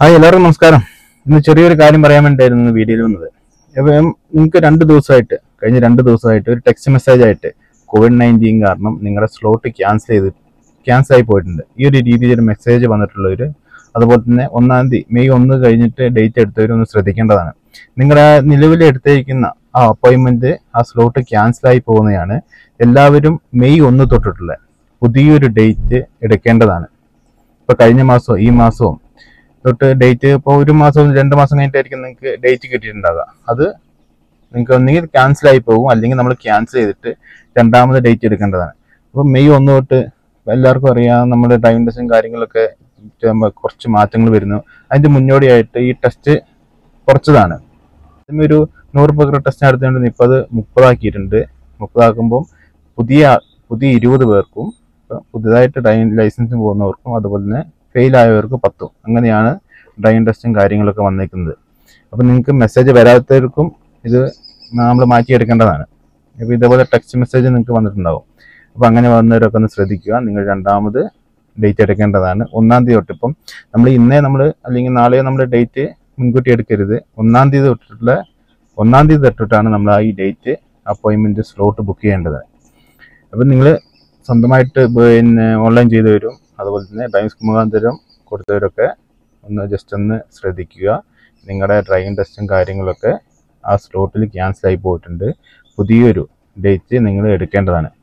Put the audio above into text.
hi എല്ലാവർക്കും നമസ്കാരം ഇന്ന് ചെറിയൊരു കാര്യം പറയാൻ വേണ്ടിയായിരുന്നു ഇന്ന് വീഡിയോയിൽ വന്നത് അപ്പം നിങ്ങൾക്ക് രണ്ട് ദിവസമായിട്ട് കഴിഞ്ഞ രണ്ട് ദിവസമായിട്ട് ഒരു ടെക്സ്റ്റ് മെസ്സേജ് ആയിട്ട് കോവിഡ് നയൻറ്റീൻ കാരണം നിങ്ങളുടെ സ്ലോട്ട് ക്യാൻസൽ ചെയ്ത് ക്യാൻസൽ ആയി പോയിട്ടുണ്ട് ഈ ഒരു രീതിയിൽ ഒരു മെസ്സേജ് വന്നിട്ടുള്ളവർ അതുപോലെ തന്നെ ഒന്നാം തീയതി മെയ് ഒന്ന് കഴിഞ്ഞിട്ട് ഡേറ്റ് എടുത്തവർ ഒന്ന് ശ്രദ്ധിക്കേണ്ടതാണ് നിങ്ങളുടെ നിലവിൽ എടുത്തിരിക്കുന്ന ആ അപ്പോയിൻമെന്റ് ആ സ്ലോട്ട് ക്യാൻസൽ ആയി പോകുന്നതാണ് എല്ലാവരും മെയ് ഒന്ന് തൊട്ടിട്ടുള്ള പുതിയൊരു ഡേറ്റ് എടുക്കേണ്ടതാണ് ഇപ്പൊ കഴിഞ്ഞ മാസവും ഈ മാസവും തൊട്ട് ഡേറ്റ് ഇപ്പോൾ ഒരു മാസം രണ്ട് മാസം കഴിഞ്ഞിട്ടായിരിക്കും നിങ്ങൾക്ക് ഡേറ്റ് കിട്ടിയിട്ടുണ്ടാകുക അത് നിങ്ങൾക്ക് ഒന്നുകിൽ ക്യാൻസൽ ആയി പോകും അല്ലെങ്കിൽ നമ്മൾ ക്യാൻസൽ ചെയ്തിട്ട് രണ്ടാമത് ഡേറ്റ് എടുക്കേണ്ടതാണ് അപ്പോൾ മെയ് ഒന്ന് തൊട്ട് എല്ലാവർക്കും അറിയാം നമ്മുടെ ഡ്രൈവിംഗ് ടെസ്റ്റും കാര്യങ്ങളൊക്കെ ആകുമ്പോ കുറച്ച് മാറ്റങ്ങൾ വരുന്നു അതിന്റെ മുന്നോടിയായിട്ട് ഈ ടെസ്റ്റ് കുറച്ചതാണ് ആദ്യമേ ഒരു നൂറ് പേർ ടെസ്റ്റ് നടത്തിയിട്ടുണ്ട് ഇപ്പോൾ അത് മുപ്പതാക്കിയിട്ടുണ്ട് മുപ്പതാക്കുമ്പോൾ പുതിയ പുതിയ ഇരുപത് പേർക്കും ഇപ്പൊ പുതിയതായിട്ട് ഡ്രൈവിംഗ് ലൈസൻസിന് പോകുന്നവർക്കും അതുപോലെ തന്നെ ഫെയിൽ ആയവർക്ക് പത്തും അങ്ങനെയാണ് ഡ്രൈവിംഗ് ടെസ്റ്റും കാര്യങ്ങളൊക്കെ വന്നിരിക്കുന്നത് അപ്പം നിങ്ങൾക്ക് മെസ്സേജ് വരാത്തവർക്കും ഇത് നമ്മൾ മാറ്റിയെടുക്കേണ്ടതാണ് ഇപ്പോൾ ഇതേപോലെ ടെക്സ്റ്റ് മെസ്സേജ് നിങ്ങൾക്ക് വന്നിട്ടുണ്ടാവും അപ്പോൾ അങ്ങനെ വന്നവരൊക്കെ ഒന്ന് ശ്രദ്ധിക്കുക നിങ്ങൾ രണ്ടാമത് ഡേറ്റ് എടുക്കേണ്ടതാണ് ഒന്നാം തീയതി തൊട്ട് ഇപ്പം നമ്മൾ ഇന്നേ നമ്മൾ അല്ലെങ്കിൽ നാളെയോ നമ്മൾ ഡേറ്റ് മുൻകൂട്ടി എടുക്കരുത് ഒന്നാം തീയതി തൊട്ടിട്ടുള്ള ഒന്നാം തീയതി തൊട്ടിട്ടാണ് നമ്മൾ ആ ഈ ഡേറ്റ് അപ്പോയിൻമെൻറ്റ് സ്ലോട്ട് ബുക്ക് ചെയ്യേണ്ടത് അപ്പം നിങ്ങൾ സ്വന്തമായിട്ട് പിന്നെ ഓൺലൈൻ ചെയ്തവരും അതുപോലെ തന്നെ ഡ്രൈവിംഗ് സ്കൂൾ മുഖാന്തരം കൊടുത്തവരൊക്കെ ഒന്ന് ജസ്റ്റ് ഒന്ന് ശ്രദ്ധിക്കുക നിങ്ങളുടെ ഡ്രൈവിംഗ് ടെസ്റ്റും കാര്യങ്ങളൊക്കെ ആ സ്ലോട്ടിൽ ക്യാൻസൽ ആയി പോയിട്ടുണ്ട് പുതിയൊരു ഡേറ്റ് നിങ്ങൾ എടുക്കേണ്ടതാണ്